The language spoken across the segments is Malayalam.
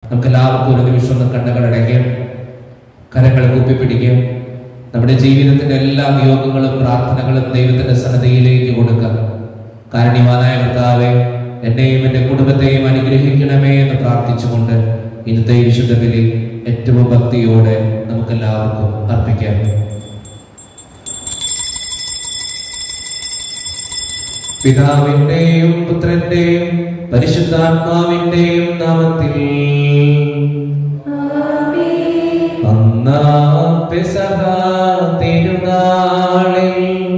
നമുക്ക് എല്ലാവർക്കും ഒരു നിമിഷം ഒന്ന് കണ്ണുകളടയ്ക്കാം കരങ്ങൾ കുപ്പിപ്പിടിക്കാം നമ്മുടെ ജീവിതത്തിന്റെ എല്ലാ നിയോഗങ്ങളും പ്രാർത്ഥനകളും ദൈവത്തിന്റെ സന്നദ്ധയിലേക്ക് കൊടുക്കാം കാരണിമാനായ കർത്താവെ എന്നെയും എൻ്റെ കുടുംബത്തെയും അനുഗ്രഹിക്കണമേ എന്ന് പ്രാർത്ഥിച്ചുകൊണ്ട് ഇന്നത്തെ ഈ വിശുദ്ധ ബലി ഏറ്റവും ഭക്തിയോടെ നമുക്കെല്ലാവർക്കും അർപ്പിക്കാം പിതാവിന്റെയും പുത്രന്റെയും പരിശുദ്ധാത്മാവിന്റെയും നാമത്തിൽ അന്നാ പെസഹ തിരുനാളിൽ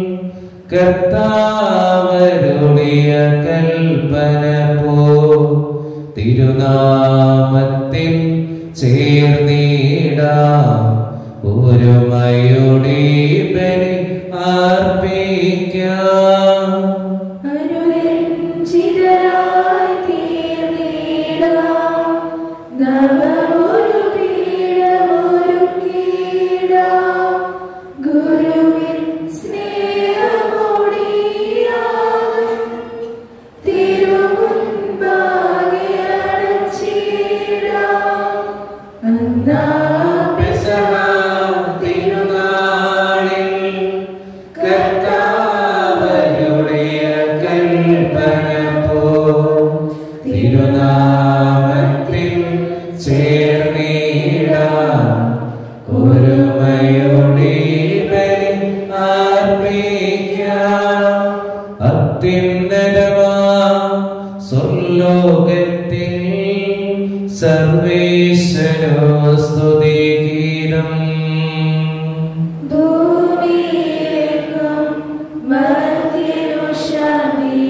കർത്താവരുடைய കൽപ്പന പോ തിരുനാമത്തിൽ ചേർന്നിടാം ഒരുമയുടെ ബലി അർപ്പിക്കാം അനുരഞ്ജിതരായി തീർന്നിടാം. നവമൊരു പീഠമൊരുക്കിയിടാം. ഗുരുവിൻ സ്നേഹമൊടിയാകും. തിരുമുൻപാകെ അണച്ചിടാം. അന്നാ പെസഹ തിരുനാളിൽ കർത്താവരുടെ കൽപ്പന പോ തിരുനാമത്തിൽ ചേർന്നിടാം ഒരുമയുടെ ബലി അർപ്പിക്കാം അത്യുന്നതമാ സ്വർലോകത്തിൽ സർവേശ്വരോ സ്തുതിഗീതം ഭൂമിയിലെങ്ങും മർത്യനു ശാന്തി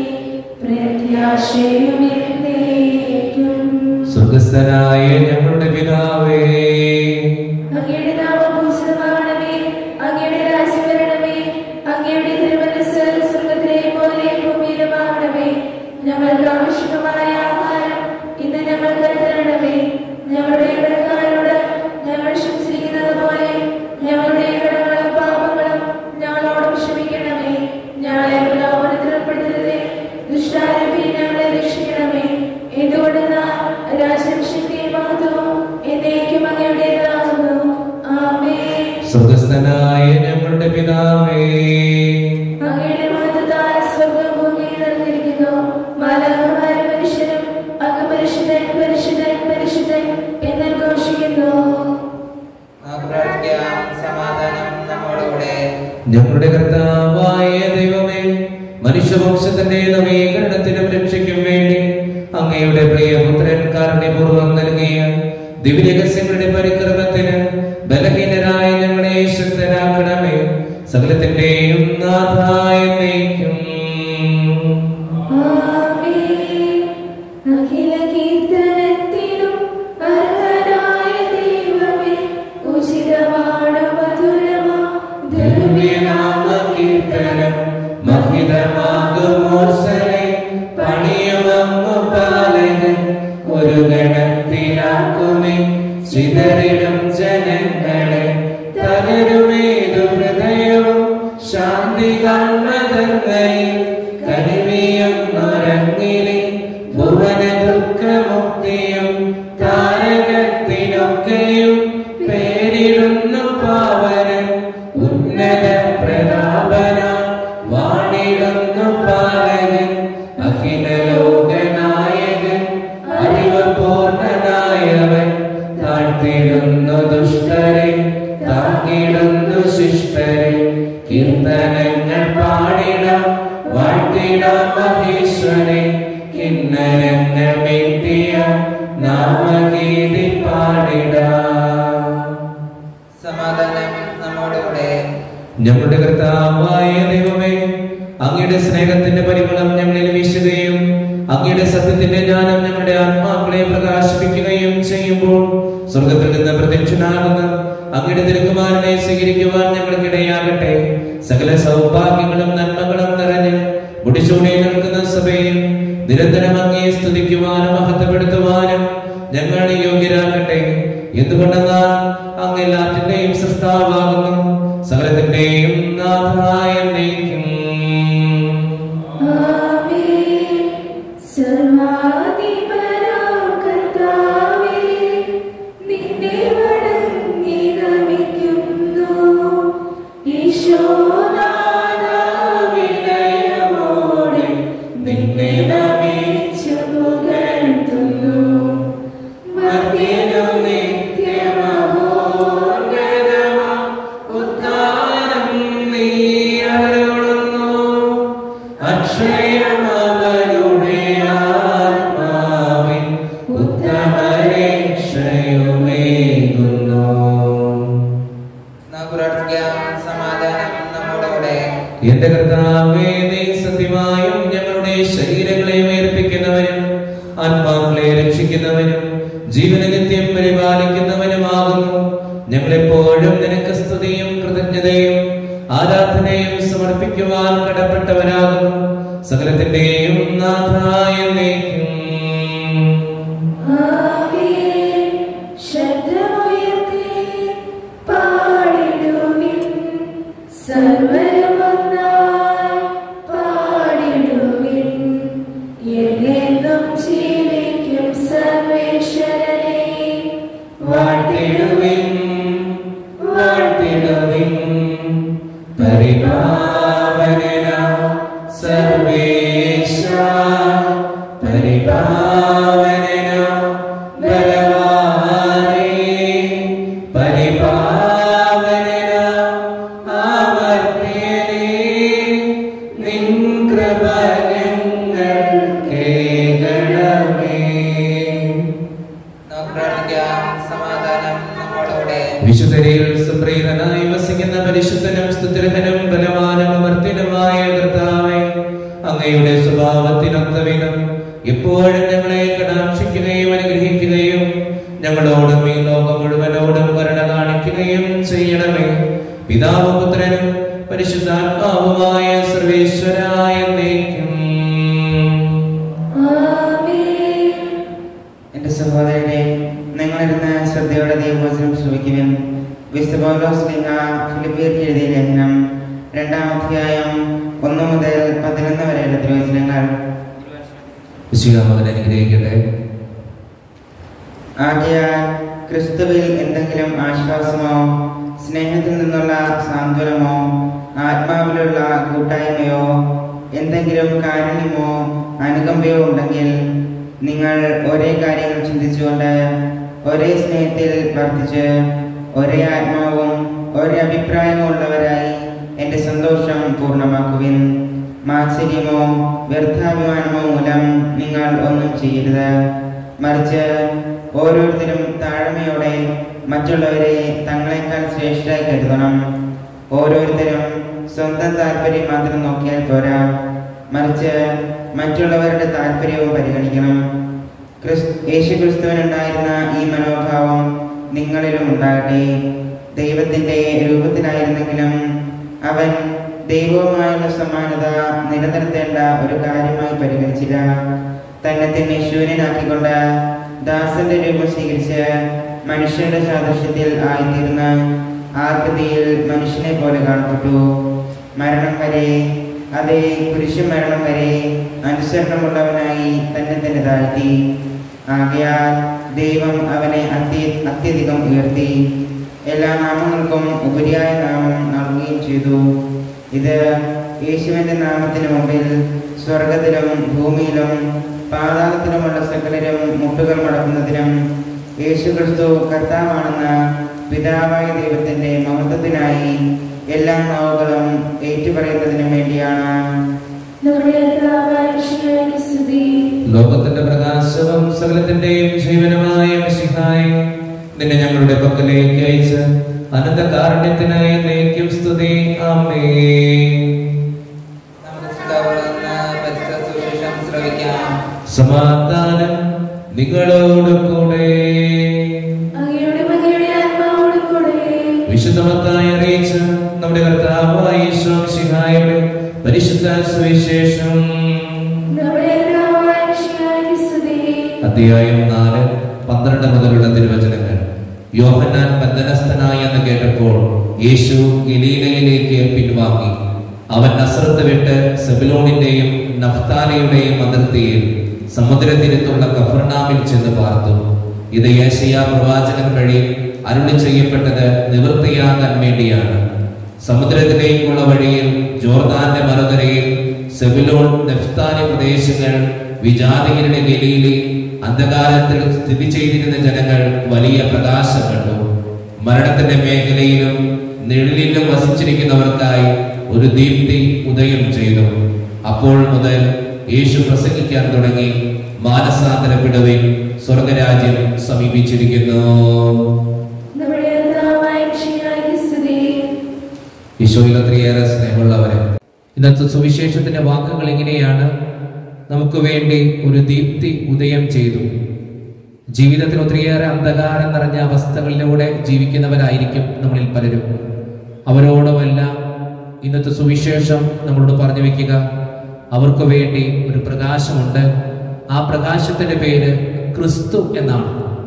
പ്രത്യാശയുമെന്നേക്കും. സ്വർഗസ്ഥനായ ഞങ്ങളുടെ പിതാവേ അങ്ങയുടെ നാമം പൂജിതമാകണമേ. അങ്ങയുടെ രാജ്യം വരണമേ. അങ്ങയുടെ തിരുമനസ്സ് സ്വർഗ്ഗത്തിലെ പോലെ ഭൂമിയിലുമാകണമേ. ഞങ്ങൾക്ക് ആവശ്യമായ ആഹാരം ഇന്ന് ഞങ്ങൾക്ക് തരണമേ ഞങ്ങളുടെ ഇടക്കാരോട് ഞങ്ങൾ ക്ഷമിച്ചിരിക്കുന്നത് പോലെ ഞങ്ങളുടെ കടങ്ങളും പാപങ്ങളും ഞങ്ങളോട് ക്ഷമിക്കണമേ ഞങ്ങളെ പ്രലോഭനത്തിൽ ഉൾപ്പെടുത്തരുതേ ദുഷ്ടാരൂപി ഞങ്ങളെ രക്ഷിക്കണമേ എന്തുകൊണ്ടെന്നാൽ രാജ്യം ശക്തിയും മഹത്വവും എന്നേക്കും അങ്ങയുടേതാകുന്നു ആമേ സ്വർഗസ്ഥനായ ഞങ്ങളുടെ പിതാവേ അങ്ങയുടെ മഹത്വത്താൽ സ്വർഗ്ഗവും ഭൂമിയും നിറഞ്ഞിരിക്കുന്നു മാലാഖമാരും മനുഷ്യരും അങ്ങ് പരിശുദ്ധൻ പരിശുദ്ധൻ പരിശുദ്ധൻ എന്ന് ഘോഷിക്കുന്നു നമുക്ക് പ്രാർത്ഥിക്കാം സമാധാനം നമ്മോടുകൂടെ ഞങ്ങളുടെ കർത്താവായ ദൈവമേ മനുഷ്യവംശത്തിന്റെ നവീകരണത്തിനും രക്ഷയ്ക്കും വേണ്ടി അങ്ങയുടെ പ്രിയപുത്രൻ കാരുണ്യപൂർവ്വം നൽകിയ ദിവ്യരഹസ്യങ്ങളുടെ പരിക്രമത്തിന് ബലഹീനരായ ഞങ്ങളെ ശക്തരാക്കണമേ സകലത്തിന്റെയും നാഥായ നയിക്കും ആമേൻ. അഖില കീർത്തനത്തിനും അർഹനായ ദൈവമേ, ഉചിതമാണ് മധുരമാ ദിവ്യനാമ കീർത്തനം മഹിതമാകുമോർസലെ പണിയുമങ്ങു പാലകൻ ഒരു ഗണത്തിലാക്കുമേ ചിതറിടും ജനങ്ങളെ തകരുമേതു ഹൃദയവും ശാന്തി കൺമതങ്ങളിൽ കനിവിയുന്നൊരങ്ങിലെ ഭുവന ദുഃഖമുക്തിയും താരകത്തിനൊക്കെയും പേരിടുന്നു പാവനൻ ഉന്നത പ്രതാപന വാണിടുന്നു പാലകൻ അഖില ലോകനായകൻ അറിവ് പൂർണ്ണനായവൻ താഴ്ത്തിടുന്നു ദുഷ്ടരെ താങ്ങിടുന്നു ശിഷ്ടരെ കീർത്തനങ്ങൾ പാടിടാം വാഴ്ത്തിടാം മഹേശ്വരെ കിന്നരങ്ങൾ മീട്ടിയ നാമഗീതി പാടിടാം സമാധാനം നമ്മോടുകൂടെ ഞങ്ങളുടെ കർത്താവായ ദൈവമേ അങ്ങയുടെ സ്നേഹത്തിന്റെ പരിമളം ഞങ്ങളിൽ വീശുകയും അങ്ങയുടെ സത്യത്തിന്റെ ജ്ഞാനം ഞങ്ങളുടെ ആത്മാക്കളെ പ്രകാശിപ്പിക്കുകയും ചെയ്യുമ്പോൾ സ്വർഗത്തിൽ നിന്ന് പ്രത്യക്ഷനാകുന്ന അങ്ങയുടെ തിരുക്കുമാരനെ സ്വീകരിക്കുവാൻ ഞങ്ങൾക്കിടയാകട്ടെ സകല സൗഭാഗ്യങ്ങളും നന്മകളും നിറഞ്ഞ് മുടിച്ചൂടി നിൽക്കുന്ന സഭയിൽ നിരന്തരം അങ്ങയെ സ്തുതിക്കുവാനും മഹത്വപ്പെടുത്തുവാനും ഞങ്ങൾ യോഗ്യരാകട്ടെ എന്തുകൊണ്ടെന്നാൽ അങ്ങ് എല്ലാറ്റിന്റെയും സൃഷ്ടാവാകുന്നു സകലത്തിന്റെയും നാഥായ നയിക്കും ആമേൻ. സർവാധിപനാം കർത്താവേ, നിത്യം പരിപാലിക്കുന്നവനുമാകുന്നു ഞങ്ങളെപ്പോഴും നിനക്ക് സ്തുതിയും കൃതജ്ഞതയും ആരാധനയും സമർപ്പിക്കുവാൻ കടപ്പെട്ടവനാകുന്നു സകലത്തിന്റെയും നാഥായ നീക്കും ആമേൻ ശബ്ദമുയർത്തി പാടിടുവിൻ സർവരും ഒന്നായി പാടിടുവിൻ എന്നെന്നും ജീവിക്കും സർവേശ്വരനെ വാഴ്ത്തിടുവിൻ വാഴ്ത്തിടുവിൻ പരിപാവന സർവേശ പരിപാവന ബലവാനേ പരിപാവന ആവർത്തിയേ നിൻ കൃപ ഞങ്ങൾക്കേകണമേ നമുക്ക് പ്രാർത്ഥിക്കാം സമാധാനം നമ്മോടുകൂടെ വിശുദ്ധരിൽ സുപ്രീതനായി വസിക്കുന്ന പരിശുദ്ധനും സ്തുതിരഹനും ബലവാനും അമർത്തിനുമായ കർത്താവെ അങ്ങയുടെ സ്വഭാവത്തിനൊത്ത വിധം എപ്പോഴും ഞങ്ങളെ കടാക്ഷിക്കുകയും അനുഗ്രഹിക്കുകയും ഞങ്ങളോടും ഈ ലോകം മുഴുവനോടും കരുണ കാണിക്കുകയും ചെയ്യണമേ പിതാവും പുത്രനും പരിശുദ്ധാത്മാവുമായ സർവേശ്വരായ എന്നേക്കും ആമേൻ എന്റെ സഹോദരനെ നിങ്ങളിരുന്ന് ശ്രദ്ധയോടെ ദൈവവചനം ശ്രമിക്കുവിൻ വിശുദ്ധ പൗലോസ് ലിംഗ ഫിലിപ്പിയർക്ക് എഴുതിയ ലേഖനം രണ്ടാം അധ്യായം ഒന്ന് മുതൽ പതിനൊന്ന് വരെയുള്ള തിരുവചനങ്ങൾ വിശുദ്ധമകൻ അനുഗ്രഹിക്കട്ടെ ആകയാൽ ക്രിസ്തുവിൽ എന്തെങ്കിലും ആശ്വാസമോ സ്നേഹത്തിൽ നിന്നുള്ള സാന്ത്വനമോ ആത്മാവിലുള്ള കൂട്ടായ്മയോ എന്തെങ്കിലും കാരുണ്യമോ അനുകമ്പയോ ഉണ്ടെങ്കിൽ നിങ്ങൾ ഒരേ കാര്യങ്ങൾ ചിന്തിച്ചുകൊണ്ട് ഒരേ സ്നേഹത്തിൽ വർദ്ധിച്ച് ഒരേ ആത്മാവും ഒരേ അഭിപ്രായവും ഉള്ളവരായി എൻ്റെ സന്തോഷം പൂർണ്ണമാക്കുവിൻ മാത്സര്യമോ വ്യർത്ഥാഭിമാനമോ മൂലം നിങ്ങൾ ഒന്നും ചെയ്യരുത് മറിച്ച് ഓരോരുത്തരും താഴ്മയോടെ മറ്റുള്ളവരെ തങ്ങളെക്കാൾ ശ്രേഷ്ഠരായി കരുതണം ഓരോരുത്തരും സ്വന്തം താല്പര്യം മാത്രം നോക്കിയാൽ പോരാ മറിച്ച് മറ്റുള്ളവരുടെ താല്പര്യവും പരിഗണിക്കണം ക്രിസ് യേശു ക്രിസ്തുവിനുണ്ടായിരുന്ന ഈ മനോഭാവം നിങ്ങളിലും ഉണ്ടാകട്ടെ ദൈവത്തിന്റെ രൂപത്തിലായിരുന്നെങ്കിലും അവൻ ദൈവവുമായുള്ള സമാനത നിലനിർത്തേണ്ട ഒരു കാര്യമായി പരിഗണിച്ചില്ല തന്നെ തന്നെ ശൂന്യനാക്കിക്കൊണ്ട് ദാസന്റെ രൂപം സ്വീകരിച്ച് മനുഷ്യരുടെ സാദൃശ്യത്തിൽ ആയിത്തീർന്ന ആകൃതിയിൽ മനുഷ്യനെ പോലെ കാണപ്പെട്ടു മരണം വരെ അതേ കുരിശു മരണം വരെ അനുസരണമുള്ളവനായി തന്നെ തന്നെ താഴ്ത്തി ആകയാൽ ദൈവം അവനെ അത്യ അത്യധികം ഉയർത്തി എല്ലാ നാമങ്ങൾക്കും ഉപരിയായ നാമം നൽകുകയും ചെയ്തു ഇത് യേശുവിന്റെ നാമത്തിന് മുമ്പിൽ സ്വർഗത്തിലും ഭൂമിയിലും പാതാളത്തിലുമുള്ള സകലരും മുട്ടുകൾ മടക്കുന്നതിനും യേശു ക്രിസ്തു കർത്താവാണെന്ന പിതാവായ ദൈവത്തിന്റെ മഹത്വത്തിനായി എല്ലാ നാവുകളും ഏറ്റുപറയുന്നതിനും വേണ്ടിയാണ് നമ്മുടെ കർത്താവായ ഈശോയ്ക്ക് സ്തുതി ലോകത്തിന്റെ പ്രകാശവും സകലത്തിന്റെയും ജീവനുമായ മിശിഹായി നിന്നെ ഞങ്ങളുടെ പക്കലേക്ക് അയച്ച് അനന്ത കാരുണ്യത്തിനായി നീക്കും സ്തുതി ആമേ നമുക്ക് ശ്രദ്ധാപൂർവ്വം പരിശുദ്ധ സുവിശേഷം ശ്രവിക്കാം സമാധാനം നിങ്ങളോട് കൂടെ അങ്ങയുടെ മകയുടെ ആത്മാവോട് കൂടെ വിശുദ്ധമത്തായി അറിയിച്ച നമ്മുടെ കർത്താവായ ഈശോ മിശിഹായുടെ പരിശുദ്ധ സുവിശേഷം നമ്മുടെ കർത്താവായ ഈശോയ്ക്ക് സ്തുതി അധ്യായം നാല് പന്ത്രണ്ട് മുതലുള്ള തിരുവചനങ്ങൾ യോഹന്നാൻ ബന്ധനസ്ഥനായി എന്ന് കേട്ടപ്പോൾ യേശു ഗലീലയിലേക്ക് പിൻവാങ്ങി അവൻ നസ്രത്ത് വിട്ട് സെബിലോണിന്റെയും നഫ്താലിയുടെയും അതിർത്തിയിൽ സമുദ്രതീരത്തുള്ള കഫർനാമിൽ ചെന്ന് പാർത്തു ഇത് യേശയ പ്രവാചകൻ വഴി അരുളി ചെയ്യപ്പെട്ടത് നിവൃത്തിയാകാൻ വേണ്ടിയാണ് സമുദ്രത്തിലേക്കുള്ള വഴിയിൽ ജോർദാന്റെ മറുകരയിൽ സെബിലോൺ നെഫ്താലി പ്രദേശങ്ങൾ വിജാതികളുടെ ഗലീലി അന്ധകാരത്തിൽ സ്ഥിതി ചെയ്തിരുന്ന ജനങ്ങൾ വലിയ പ്രകാശം കണ്ടു മരണത്തിന്റെ മേഖലയിലും നിഴലിലും വസിച്ചിരിക്കുന്നവർക്കായി ഒരു ദീപ്തി ഉദയം ചെയ്തു അപ്പോൾ മുതൽ യേശു പ്രസംഗിക്കാൻ തുടങ്ങി മാനസാന്തരപ്പെടുവിൻ സ്വർഗരാജ്യം സമീപിച്ചിരിക്കുന്നു നമ്മുടെ കർത്താവായ ഈശോയ്ക്ക് സ്തുതി ഈശോയിൽ അത്രയേറെ സ്നേഹമുള്ളവരെ ഇന്നത്തെ സുവിശേഷത്തിന്റെ വാക്കുകൾ ഇങ്ങനെയാണ് നമുക്ക് വേണ്ടി ഒരു ദീപ്തി ഉദയം ചെയ്തു ജീവിതത്തിൽ ഒത്തിരിയേറെ അന്ധകാരം നിറഞ്ഞ അവസ്ഥകളിലൂടെ ജീവിക്കുന്നവരായിരിക്കും നമ്മളിൽ പലരും അവരോടുമെല്ലാം ഇന്നത്തെ സുവിശേഷം നമ്മളോട് പറഞ്ഞു വെക്കുക അവർക്ക് വേണ്ടി ഒരു പ്രകാശമുണ്ട് ആ പ്രകാശത്തിന്റെ പേര് ക്രിസ്തു എന്നാണ്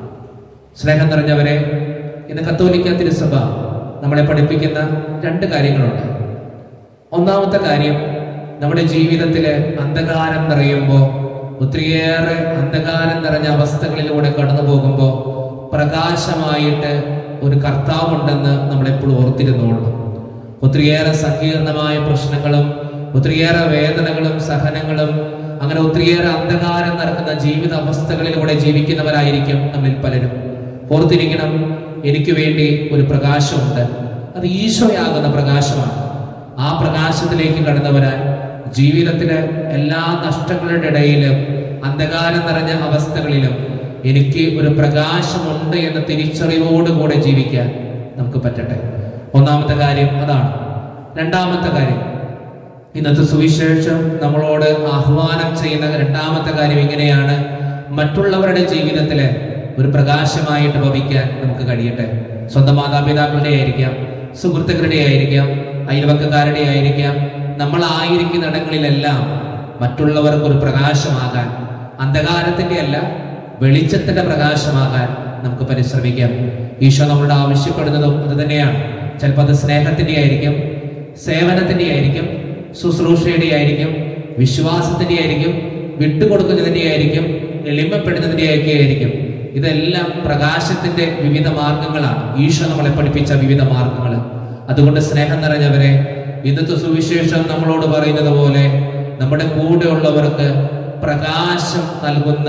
സ്നേഹം നിറഞ്ഞവരെ ഇന്ന് കത്തോലിക്ക തിരുസഭ നമ്മളെ പഠിപ്പിക്കുന്ന രണ്ട് കാര്യങ്ങളുണ്ട് ഒന്നാമത്തെ കാര്യം നമ്മുടെ ജീവിതത്തിലെ അന്ധകാരം നിറയുമ്പോൾ ഒത്തിരിയേറെ അന്ധകാരം നിറഞ്ഞ അവസ്ഥകളിലൂടെ കടന്നു പോകുമ്പോൾ പ്രകാശമായിട്ട് ഒരു കർത്താവുണ്ടെന്ന് നമ്മളെപ്പോഴും ഓർത്തിരുന്നോളണം ഒത്തിരിയേറെ സങ്കീർണമായ പ്രശ്നങ്ങളും ഒത്തിരിയേറെ വേദനകളും സഹനങ്ങളും അങ്ങനെ ഒത്തിരിയേറെ അന്ധകാരം നടക്കുന്ന ജീവിത അവസ്ഥകളിലൂടെ ജീവിക്കുന്നവരായിരിക്കും നമ്മിൽ പലരും ഓർത്തിരിക്കണം എനിക്ക് വേണ്ടി ഒരു പ്രകാശമുണ്ട് അത് ഈശോയാകുന്ന പ്രകാശമാണ് ആ പ്രകാശത്തിലേക്ക് കടന്നു വരാൻ ജീവിതത്തിലെ എല്ലാ നഷ്ടങ്ങളുടെ ഇടയിലും അന്ധകാരം നിറഞ്ഞ അവസ്ഥകളിലും എനിക്ക് ഒരു പ്രകാശമുണ്ട് എന്ന തിരിച്ചറിവോടുകൂടെ ജീവിക്കാൻ നമുക്ക് പറ്റട്ടെ ഒന്നാമത്തെ കാര്യം അതാണ് രണ്ടാമത്തെ കാര്യം ഇന്നത്തെ സുവിശേഷം നമ്മളോട് ആഹ്വാനം ചെയ്യുന്ന രണ്ടാമത്തെ കാര്യം ഇങ്ങനെയാണ് മറ്റുള്ളവരുടെ ജീവിതത്തില് ഒരു പ്രകാശമായിട്ട് ഭവിക്കാൻ നമുക്ക് കഴിയട്ടെ സ്വന്തം മാതാപിതാക്കളുടെ ആയിരിക്കാം സുഹൃത്തുക്കളുടെ ആയിരിക്കാം അയൽവക്കക്കാരുടെ ആയിരിക്കാം നമ്മൾ ആയിരിക്കുന്ന ഇടങ്ങളിലെല്ലാം മറ്റുള്ളവർക്ക് ഒരു പ്രകാശമാകാൻ അന്ധകാരത്തിന്റെ അല്ല വെളിച്ചത്തിന്റെ പ്രകാശമാകാൻ നമുക്ക് പരിശ്രമിക്കാം ഈശോ നമ്മളോട് ആവശ്യപ്പെടുന്നതും അത് തന്നെയാണ് ചിലപ്പോൾ അത് സ്നേഹത്തിന്റെ ആയിരിക്കും സേവനത്തിന്റെ ആയിരിക്കും ശുശ്രൂഷയുടെ ആയിരിക്കും വിശ്വാസത്തിന്റെ ആയിരിക്കും വിട്ടുകൊടുക്കുന്നതിന്റെ ആയിരിക്കും എളിമപ്പെടുന്നതിന്റെ ഒക്കെ ആയിരിക്കും ഇതെല്ലാം പ്രകാശത്തിന്റെ വിവിധ മാർഗങ്ങളാണ് ഈശോ നമ്മളെ പഠിപ്പിച്ച വിവിധ മാർഗങ്ങൾ അതുകൊണ്ട് സ്നേഹം നിറഞ്ഞവരെ ഇന്നത്തെ സുവിശേഷം നമ്മളോട് പറയുന്നത് പോലെ നമ്മുടെ കൂടെയുള്ളവർക്ക് പ്രകാശം നൽകുന്ന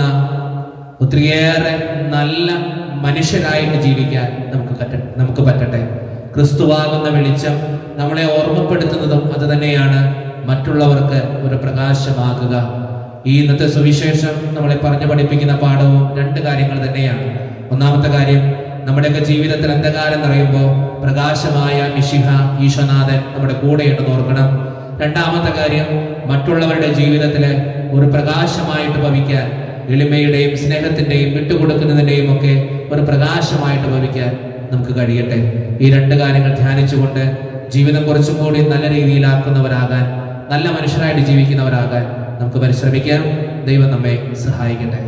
ഒത്തിരിയേറെ നല്ല മനുഷ്യരായിട്ട് ജീവിക്കാൻ നമുക്ക് പറ്റ നമുക്ക് പറ്റട്ടെ ക്രിസ്തുവാകുന്ന വെളിച്ചം നമ്മളെ ഓർമ്മപ്പെടുത്തുന്നതും അത് തന്നെയാണ് മറ്റുള്ളവർക്ക് ഒരു പ്രകാശമാകുക ഈ ഇന്നത്തെ സുവിശേഷം നമ്മളെ പറഞ്ഞു പഠിപ്പിക്കുന്ന പാഠവും രണ്ട് കാര്യങ്ങൾ തന്നെയാണ് ഒന്നാമത്തെ കാര്യം നമ്മുടെയൊക്കെ ജീവിതത്തിൽ അന്ധകാരം നിറയുമ്പോൾ പ്രകാശമായ മിഷിഹ ഈശ്വനാഥൻ നമ്മുടെ കൂടെയുണ്ടെന്ന് ഓർക്കണം രണ്ടാമത്തെ കാര്യം മറ്റുള്ളവരുടെ ജീവിതത്തില് ഒരു പ്രകാശമായിട്ട് ഭവിക്കാൻ എളിമയുടെയും സ്നേഹത്തിന്റെയും വിട്ടുകൊടുക്കുന്നതിന്റെയും ഒക്കെ ഒരു പ്രകാശമായിട്ട് ഭവിക്കാൻ നമുക്ക് കഴിയട്ടെ ഈ രണ്ട് കാര്യങ്ങൾ ധ്യാനിച്ചുകൊണ്ട് ജീവിതം കുറച്ചും കൂടി നല്ല രീതിയിലാക്കുന്നവരാകാൻ നല്ല മനുഷ്യരായിട്ട് ജീവിക്കുന്നവരാകാൻ നമുക്ക് പരിശ്രമിക്കാം ദൈവം നമ്മെ സഹായിക്കട്ടെ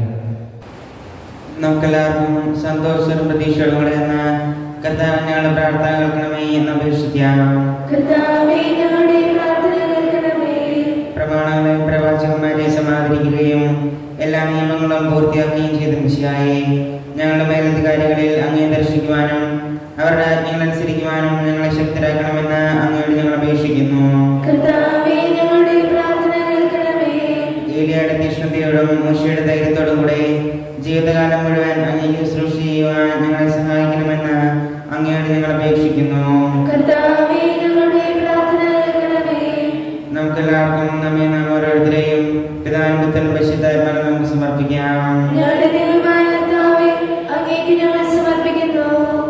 നമുക്കെല്ലാവർക്കും സന്തോഷവും പ്രതീക്ഷയോടെ എന്ന കർത്താവ് ഞങ്ങളുടെ പ്രാർത്ഥന കേൾക്കണമേ എന്ന് അപേക്ഷിക്കാം കർത്താവേ ഞങ്ങളുടെ പ്രാർത്ഥന കേൾക്കണമേ പ്രമാണങ്ങളെയും പ്രവാചകന്മാരെ സമാദരിക്കുകയും എല്ലാ നിയമങ്ങളും പൂർത്തിയാക്കുകയും ചെയ്ത മിശിയായി ഞങ്ങളുടെ മേലധികാരികളിൽ അങ്ങേ ദർശിക്കുവാനും അവരുടെ ആജ്ഞകൾ അനുസരിക്കുവാനും ഞങ്ങളെ ശക്തരാക്കണമെന്ന് അങ്ങയോട് ഞങ്ങൾ അപേക്ഷിക്കുന്നു കർത്താവേ ഞങ്ങളുടെ പ്രാർത്ഥന കേൾക്കണമേ ഏലിയയുടെ തീഷ്ണതയോടും മുഷിയുടെ ധൈര്യത്തോടും കൂടെ ജീവിതകാലം മുഴുവൻ അങ്ങേക്ക് ശുശ്രൂഷ ചെയ്യുവാൻ ഞങ്ങളെ സഹായിക്കണമെന്ന് അങ്ങയോട് ഞങ്ങൾ അപേക്ഷിക്കുന്നു കർത്താവേ ഞങ്ങളുടെ പ്രാർത്ഥന കേൾക്കണമേ നമുക്കെല്ലാവർക്കും നമ്മെ നാം ഓരോരുത്തരെയും പിതാനുപുത്രനും പരിശുദ്ധാത്മാവിനെ നമുക്ക് സമർപ്പിക്കാം ഞങ്ങളുടെ ദൈവമായ കർത്താവേ അങ്ങേക്ക് ഞങ്ങൾ സമർപ്പിക്കുന്നു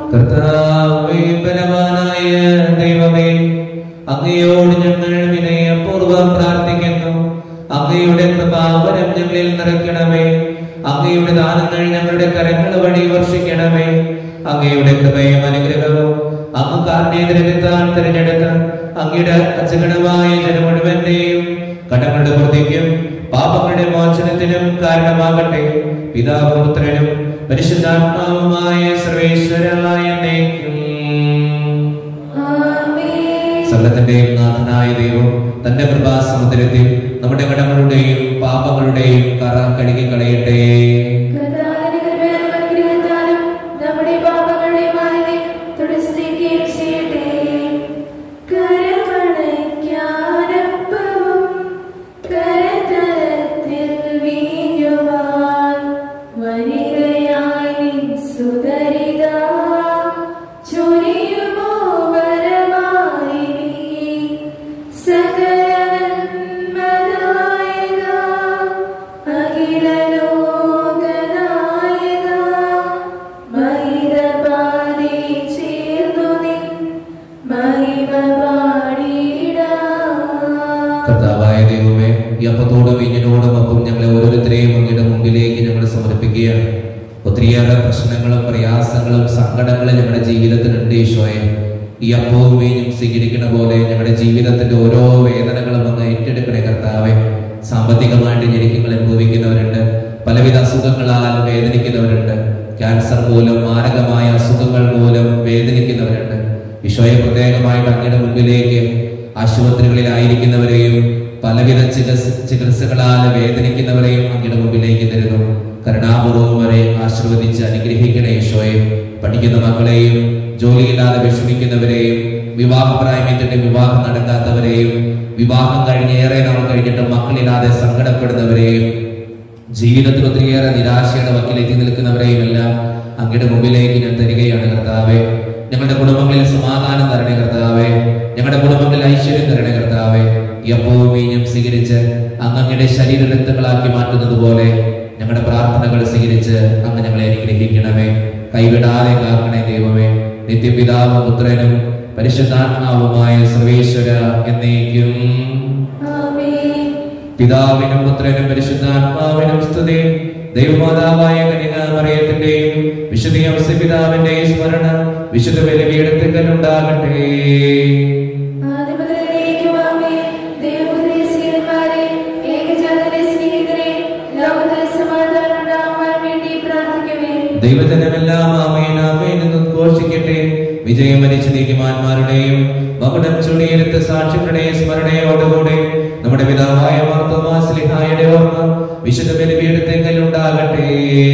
കർത്താവേ ബലവാനായ ദൈവമേ അങ്ങയോട് ഞങ്ങൾ വിനയപൂർവ്വം പ്രാർത്ഥിക്കുന്നു അങ്ങയുടെ കൃപാവരം ഞങ്ങളിൽ നിറയ്ക്കണമേ അങ്ങയുടെ ദാനങ്ങൾ ഞങ്ങളുടെ കരങ്ങൾ വഴി വർഷിക്കണമേ അങ്ങയുടെ കൃപയും അനുഗ്രഹവും അങ്ങ് കാരണേതരത്താൽ തിരഞ്ഞെടുത്ത് അങ്ങയുടെ അച്ചകടമായ ജനം മുഴുവന്റെയും കടങ്ങളുടെ വൃദ്ധിക്കും പാപങ്ങളുടെ മോചനത്തിനും കാരണമാകട്ടെ പിതാവും പുത്രനും പരിശുദ്ധാത്മാവുമായ സർവേശ്വരായ എന്നേക്കും. ആമേൻ സകലത്തിന്റെയും നാഥനായ ദൈവം തന്റെ കൃപാസമുദ്രത്തിൽ നമ്മുടെ കടങ്ങളുടെയും പാപങ്ങളുടെയും കറ കഴുകി കളയട്ടെ കർത്താവിന്റെ കൃപയാലും അനുഗ്രഹത്താലും നമ്മുടെ പാപങ്ങളുടെ മാലിന്യം തുടച്ചിരിക്കുകയും ചെയ്യട്ടെ. കരമണയ്ക്കാനപ്പവും കരതലത്തിൽ വീഴുവാൻ വനിതയായി നിൻ സുതരിതാ. ചൊരിയുമോ വരമായി നീ സകല നന്മദായക അഖിലലോകനായക മഹിതപാദി ചേർന്നു നിൻ മഹിമ പാടിയിടാം കർത്താവായ ദൈവമേ ഈ അപ്പത്തോടും ഇഞ്ഞിനോടും ഒപ്പം ഞങ്ങളെ ഓരോരുത്തരെയും അങ്ങയുടെ മുമ്പിലേക്ക് ഞങ്ങൾ സമർപ്പിക്കുകയാണ് ഒത്തിരിയേറെ പ്രശ്നങ്ങളും പ്രയാസങ്ങളും സങ്കടങ്ങളും ഞങ്ങളുടെ ജീവിതത്തിലുണ്ട് ഈശോയെ ഈ അപ്പവും വീഞ്ഞും സ്വീകരിക്കുന്ന പോലെ ഞങ്ങളുടെ ജീവിതത്തിന്റെ ഓരോ വേദനകളും അങ്ങ് ഏറ്റെടുക്കണേ കർത്താവെ സാമ്പത്തികമായിട്ട് ഞെരുക്കങ്ങൾ അനുഭവിക്കുന്നവരുണ്ട് പലവിധ അസുഖങ്ങളാൽ വേദനിക്കുന്നവരുണ്ട് ക്യാൻസർ മൂലം മാരകമായ അസുഖങ്ങൾ മൂലം വേദനിക്കുന്നവരുണ്ട് ഈശോയെ പ്രത്യേകമായിട്ട് അങ്ങയുടെ മുമ്പിലേക്ക് ആശുപത്രികളിലായിരിക്കുന്നവരെയും പലവിധ ചികിത്സ ചികിത്സകളാൽ വേദനിക്കുന്നവരെയും അങ്ങയുടെ മുമ്പിലേക്ക് തരുന്നു കരുണാപൂർവം വരെ ആശീർവദിച്ച് അനുഗ്രഹിക്കണേ ഈശോയെ പഠിക്കുന്ന മക്കളെയും ജോലിയില്ലാതെ വിഷമിക്കുന്നവരെയും വിവാഹപ്രായമേറ്റിട്ട് വിവാഹം നടക്കാത്തവരെയും വിവാഹം കഴിഞ്ഞ് ഏറെ നാൾ കഴിഞ്ഞിട്ട് മക്കളില്ലാതെ സങ്കടപ്പെടുന്നവരെയും ജീവിതത്തിൽ ഒത്തിരിയേറെ നിരാശയുടെ വക്കിലെത്തി നിൽക്കുന്നവരെയും എല്ലാം അങ്ങയുടെ മുമ്പിലേക്ക് ഞാൻ തരികയാണ് കർത്താവെ ഞങ്ങളുടെ കുടുംബങ്ങളിൽ സമാധാനം തരണേ കർത്താവെ ഞങ്ങളുടെ കുടുംബങ്ങളിൽ ഐശ്വര്യം തരണേ കർത്താവെ ഈ അപ്പവും വീഞ്ഞും സ്വീകരിച്ച് അങ്ങ് അങ്ങയുടെ ശരീരരക്തങ്ങളാക്കി മാറ്റുന്നത് പോലെ ഞങ്ങളുടെ പ്രാർത്ഥനകൾ സ്വീകരിച്ച് അങ്ങ് ഞങ്ങളെ അനുഗ്രഹിക്കണമേ കൈവിടാതെ കാക്കണേ ദൈവമേ നിത്യപിതാവും പുത്രനും പരിശുദ്ധാത്മാവുമായ സർവേശ്വര എന്നേക്കും ആമേൻ പിതാവിനും പുത്രനും പരിശുദ്ധാത്മാവിനും സ്തുതി ദൈവമാതാവായ കനികാമറിയത്തിന്റെയും വിശുദ്ധ പിതാവിന്റെയും സ്മരണ വിശുദ്ധ ബലിപീഠത്തിങ്കൽ ഉണ്ടാകട്ടെ ആദിമുതലേക്കും ആമേൻ ദൈവപുത്രരെ സ്നേഹിതന്മാരെ ഏകജാതരെ സ്നേഹിതരെ ലോകത്തിൽ സമാധാനം ഉണ്ടാവാൻ വേണ്ടി പ്രാർത്ഥിക്കുവേ ദൈവജനമെല്ലാം ആമേൻ ആമേൻ എന്ന് ഉദ്ഘോഷിക്കട്ടെ വിജയം വരിച്ച നീതിമാന്മാരുടെയും മകുടം ചുണിയെടുത്ത സാക്ഷികളുടെയും സ്മരണയോടുകൂടെ നമ്മുടെ പിതാവായ മാർത്തോമാസ്ലിഹായുടെ ഓർമ്മ വിശുദ്ധ ബലിപീഠത്തിങ്കൽ ഉണ്ടാകട്ടെ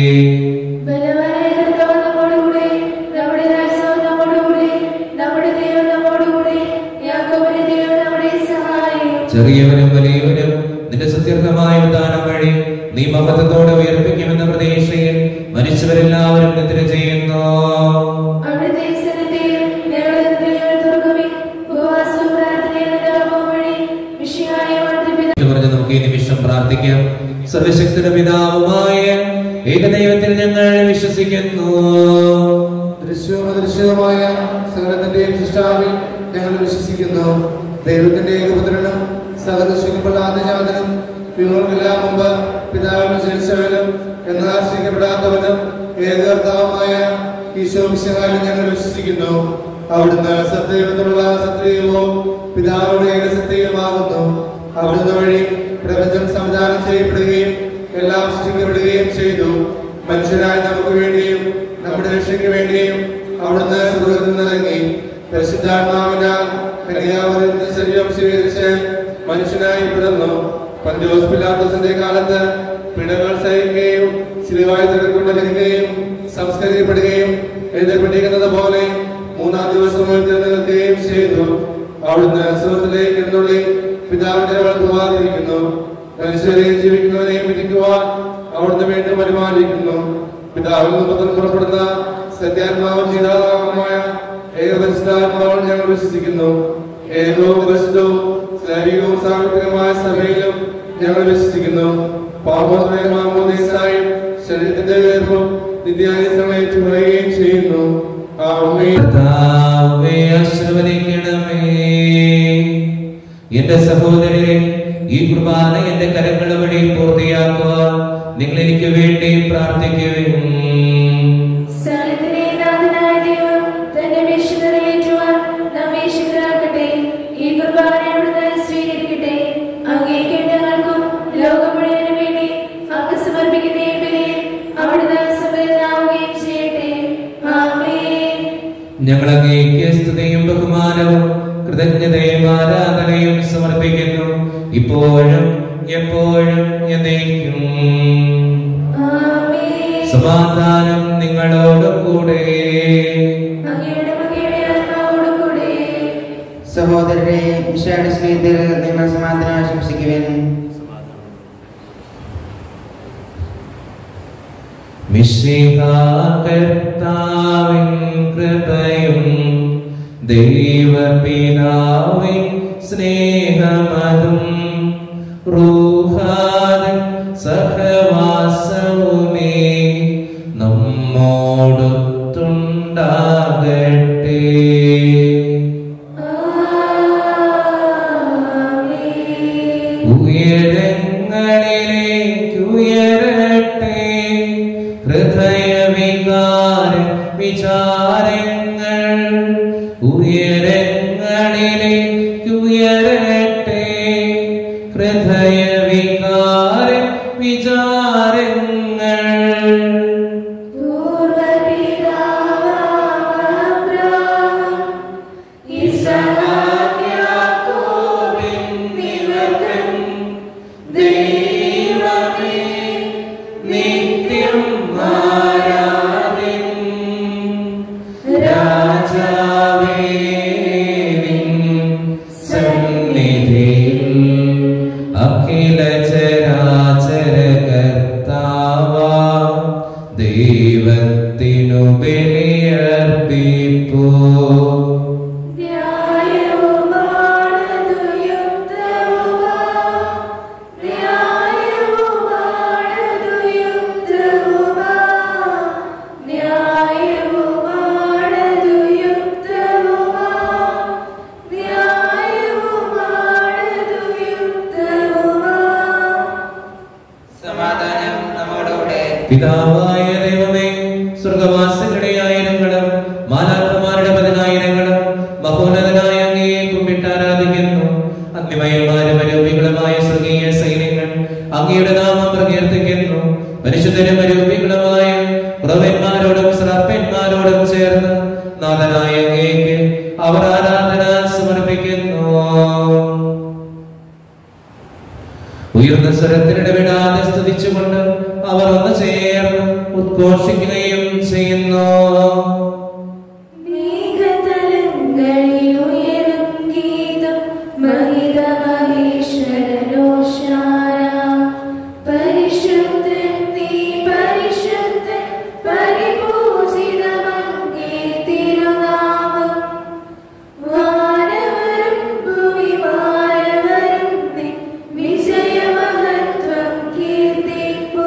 ബലവാനായ കർത്താവ് നമ്മോടുകൂടെ നമ്മുടെ രാജ്യവും നമ്മോടുകൂടെ നമ്മുടെ ദൈവം നമ്മോടുകൂടെ യാക്കോബിന്റെ ദൈവം നമ്മുടെ സഹായം ചെറിയവനും വലിയവനും നിന്റെ സുദീർഘമായ ദാനം വഴി നീ മഹത്വത്തോടെ ഉയർപ്പിക്കുമെന്ന പ്രതീക്ഷയിൽ മരിച്ചവരെല്ലാവരും നിദ്ര ചെയ്യുന്നു അവിടുത്തെ സന്നിധിയിൽ ഞങ്ങളുടെ ഹൃദയങ്ങൾ തുറക്കുവിൻ. ഉപവാസവും പ്രാർത്ഥനയും അനുതാപവും വഴി മിശിഹായെ വർദ്ധിപ്പിത എന്ന് പറഞ്ഞ് നമുക്ക് ഈ നിമിഷം പ്രാർത്ഥിക്കാം സർവശക്തിയുടെ പിതാവുമായ ഏകദൈവത്തിൽ ഞങ്ങൾ വിശ്വസിക്കുന്നു ദൃശ്യവും അദൃശ്യവുമായ സകലത്തിന്റെയും സൃഷ്ടാവിൽ ഞങ്ങൾ വിശ്വസിക്കുന്നു ദൈവത്തിന്റെ ഏകപുത്രനും സകലശിക്കപ്പെടാത്ത ജാതനും യുഗങ്ങൾക്കെല്ലാം മുമ്പ് പിതാവിന് ജനിച്ചവനും എന്നാൽ സ്വീകരിക്കപ്പെടാത്തവനും ഏകകർത്താവുമായ ഈശോ മിശിഹായിൽ ഞങ്ങൾ വിശ്വസിക്കുന്നു അവിടുന്ന് സത്യദൈവത്തിലുള്ള സത്യദൈവവും പിതാവിന്റെ ഏകസത്യവുമാകുന്നു അവിടുന്ന് വഴി പ്രപഞ്ചം സംവിധാനം ചെയ്യപ്പെടുകയും എല്ലാം സൃഷ്ടിക്കപ്പെടുകയും ചെയ്തു മനുഷ്യരായ നമുക്ക് വേണ്ടിയും നമ്മുടെ രക്ഷയ്ക്ക് വേണ്ടിയും അവിടുന്ന് സ്വർഗത്തിൽ നിന്നിറങ്ങി പരിശുദ്ധാത്മാവിനാൽ കന്യാകുമാരിന്റെ ശരീരം സ്വീകരിച്ച് മനുഷ്യനായി പിറന്നു പഞ്ചോസ് പിലാത്തോസിന്റെ കാലത്ത് പിടകൾ സഹിക്കുകയും ശിലുവായി തിരക്കൊണ്ട് വരികയും സംസ്കരിക്കപ്പെടുകയും എഴുതപ്പെട്ടിരിക്കുന്നത് പോലെ മൂന്നാം ദിവസം എഴുന്നേൽക്കുകയും ചെയ്തു അവിടുന്ന് സ്വർഗത്തിലേക്ക് എഴുന്നള്ളി പിതാവിന്റെ വളർത്തുവാതിരിക്കുന്നു മനുഷ്യരെയും ജീവിക്കുന്നവരെയും വിധിക്കുവാൻ അവിടുന്ന് വേണ്ടി പരിപാലിക്കുന്നു പിതാവിൽ നിന്ന് പുത്രൻ പുറപ്പെടുന്ന സത്യാത്മാവും ജീതാത്മാവുമായ ഏകപരിശുദ്ധാത്മാവും ഞങ്ങൾ വിശ്വസിക്കുന്നു ഏകവും പരിശുദ്ധവും സ്ലൈവികവും സാമ്പത്തികമായ സഭയിലും ഞങ്ങൾ വിശ്വസിക്കുന്നു പാപോദയമാമോദീസായും ശരീരത്തിന്റെ വേർപ്പും നിത്യായ സമയത്ത് പറയുകയും ചെയ്യുന്നു ആമേൻ കർത്താവേ, ആശീർവദിക്കണമേ എന്റെ സഹോദരരെ ഈ കുർബാന എന്റെ കരങ്ങൾ വഴി പൂർത്തിയാക്കുവാൻ നിങ്ങൾ എനിക്ക് വേണ്ടി പ്രാർത്ഥിക്കുവിൻ സകലത്തിലെ നാഥനായ ദൈവം തന്റെ അപേക്ഷ നിറവേറ്റുവാൻ നമ്മെ ശുദ്ധരാക്കട്ടെ. ഈ കുർബാന അവിടുന്ന് സ്വീകരിക്കട്ടെ. അങ്ങേക്കും ഞങ്ങൾക്കും ലോകം മുഴുവനും വേണ്ടി അങ്ങ് സമർപ്പിക്കുന്ന ഈ ബലിയിൽ അവിടുന്ന് സമൃദ്ധനാവുകയും ചെയ്യട്ടെ. ആമേൻ. ഞങ്ങൾ അങ്ങേക്ക് സ്തുതിയും ബഹുമാനവും കൃതജ്ഞതയും ആരാധനയും സമർപ്പിക്കുന്നു ഇപ്പോഴും എപ്പോഴും എന്നേക്കും ആമേൻ. സമാധാനം നിങ്ങളോട് കൂടെ അങ്ങയുടെ മകയുടെ ആത്മാവോടും കൂടെ സഹോദരരെ വിശാല സ്നേഹത്തിൽ നിങ്ങൾ സമാധാനം ആശംസിക്കുവാൻ മിശിഹാകർത്താവിൻ കൃപയും ദൈവപിതാവിൻ സ്നേഹമതും റൂഹാദൻ സഹവാസവുമേ നമ്മോടൊത്തുണ്ടാകട്ടെ ആമേൻ. ഉയരങ്ങളിലേക്ക് ഉയരട്ടെ ഹൃദയവികാര വിചാരങ്ങൾ ഉയരങ്ങളിലേക്ക് ഉയരട്ടെ ഹൃദയ വികാര വിചാരങ്ങൾ നിത്യം ആരാധ്യൻ രാജാവേ നിൻ സന്നിധിയിൽ അഖില ചരാചര കർത്താവാ ദൈവത്തിനു ബലിയർപ്പിപ്പോ സമാധാനം നമ്മോടുകൂടെ പിതാവായ ദൈവമേ സ്വർഗവാസികളുടെ ആയിരങ്ങളും മാലാഖമാരുടെ പതിനായിരങ്ങളും മഹോന്നതനായ അങ്ങയെ കുമ്പിട്ട് ആരാധിക്കുന്നു അഗ്നിമയന്മാരും അരൂപികളുമായ സ്വർഗീയ സൈന്യങ്ങൾ അങ്ങയുടെ നാമം പ്രകീർത്തിക്കുന്നു പരിശുദ്ധരും അരൂപികളുമായ കുറവന്മാരോടും ശ്രപ്പന്മാരോടും ചേർന്ന് നാഥനായ അങ്ങേക്ക് അവർ ആരാധന സമർപ്പിക്കുന്നു ഉയർന്ന സ്വരത്തിനിടവിടാതെ സ്തുതിച്ചുകൊണ്ട് അവർ ഒന്ന് ചേർന്ന് ഉദ്ഘോഷിക്കുകയും ചെയ്യുന്നു പരിശുദ്ധൻ നീ പരിശുദ്ധൻ പരിപൂജിതമങ്ങേ തിരുനാമം വാനവരും ഭൂമിമാനവരും നീ വിജയമഹത്വം കീർത്തിപ്പൂ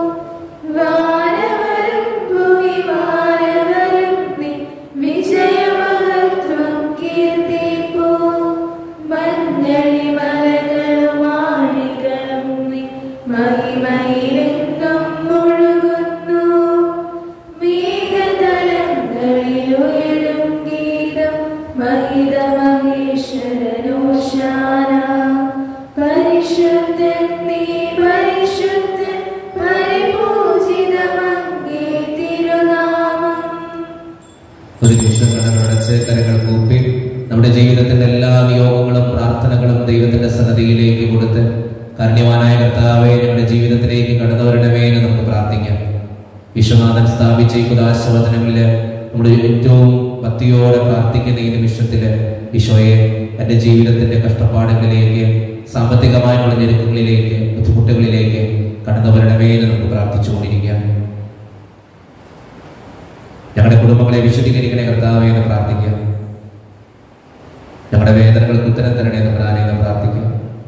വാനവരും ഭൂമിമാനവരും നീ വിജയമഹത്വം കീർത്തിപ്പൂ മഞ്ഞളി മലകളും ആഴികളും നീ മഹിമയിലെങ്ങും മുഴുകുന്നു മേഘതലങ്ങളിലുയരും ഗീതം മഹിത മഹേശ്വരനോശാന പരിശുദ്ധൻ നീ പരിശുദ്ധൻ പരിപൂജിതമങ്ങേ തിരുനാമം ഒരു നിമിഷം കണ്ണടച്ച് കരങ്ങൾ കൂപ്പി നമ്മുടെ ജീവിതത്തിന്റെ എല്ലാ നിയോഗങ്ങളും പ്രാർത്ഥനകളും ദൈവത്തിന്റെ സന്നദ്ധിയിലേക്ക് കൊടുത്ത് കാരുണ്യവാനായ കർത്താവെ ഞങ്ങളുടെ ജീവിതത്തിലേക്ക് കടന്നവരുടെ മേലെ നമുക്ക് പ്രാർത്ഥിക്കാം വിശ്വനാഥൻ സ്ഥാപിച്ച ഈ കുദാശവചനങ്ങളില് നമ്മുടെ ഏറ്റവും ഭക്തിയോടെ പ്രാർത്ഥിക്കുന്ന ഈ നിമിഷത്തില് ഈശോയെ എൻ്റെ ജീവിതത്തിന്റെ കഷ്ടപ്പാടുകളിലേക്ക് സാമ്പത്തികമായുള്ള ഞെരുക്കങ്ങളിലേക്ക് ബുദ്ധിമുട്ടുകളിലേക്ക് കടന്നവരുടെ മേലെ നമുക്ക് പ്രാർത്ഥിച്ചുകൊണ്ടിരിക്കാം ഞങ്ങളുടെ കുടുംബങ്ങളെ വിശദീകരിക്കണേ കർത്താവേ എന്ന് പ്രാർത്ഥിക്കാം ഞങ്ങളുടെ വേദനകൾക്ക് ഉത്തരം തരണേ എന്ന് ആരെയും പ്രാർത്ഥിക്കാം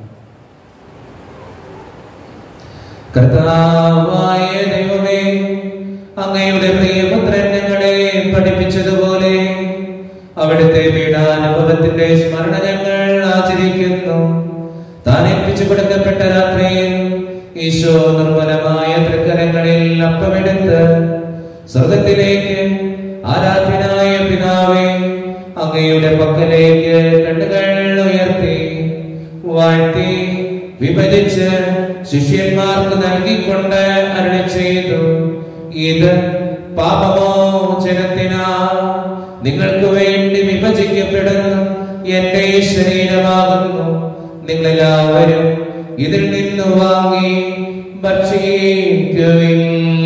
കർത്താവായ ദൈവമേ അങ്ങയുടെ പ്രിയപുത്രൻ ഞങ്ങളെ പഠിപ്പിച്ചതുപോലെ അവിടുത്തെ പീഡാനുഭവത്തിന്റെ സ്മരണ ഞങ്ങൾ ആചരിക്കുന്നു താൻ ഏൽപ്പിച്ചു കൊടുക്കപ്പെട്ട രാത്രിയിൽ ഈശോ നിർമ്മലമായ തൃക്കരങ്ങളിൽ അപ്പമെടുത്ത് സ്വർഗത്തിലേക്ക് ആരാധ്യനായ പിതാവേ അങ്ങയുടെ പക്കലേക്ക് കണ്ണുകൾ ഉയർത്തി വാഴ്ത്തി വിഭജിച്ച് ശിഷ്യന്മാർക്ക് നൽകിക്കൊണ്ട് അരുളി ചെയ്തു ഇത് പാപമോചനത്തിനാ നിങ്ങൾക്ക് വേണ്ടി വിഭജിക്കപ്പെടുന്ന എന്റെ ശരീരമാകുന്നു നിങ്ങളെല്ലാവരും ഇതിൽ നിന്ന് വാങ്ങി ഭക്ഷിക്കുവിൻ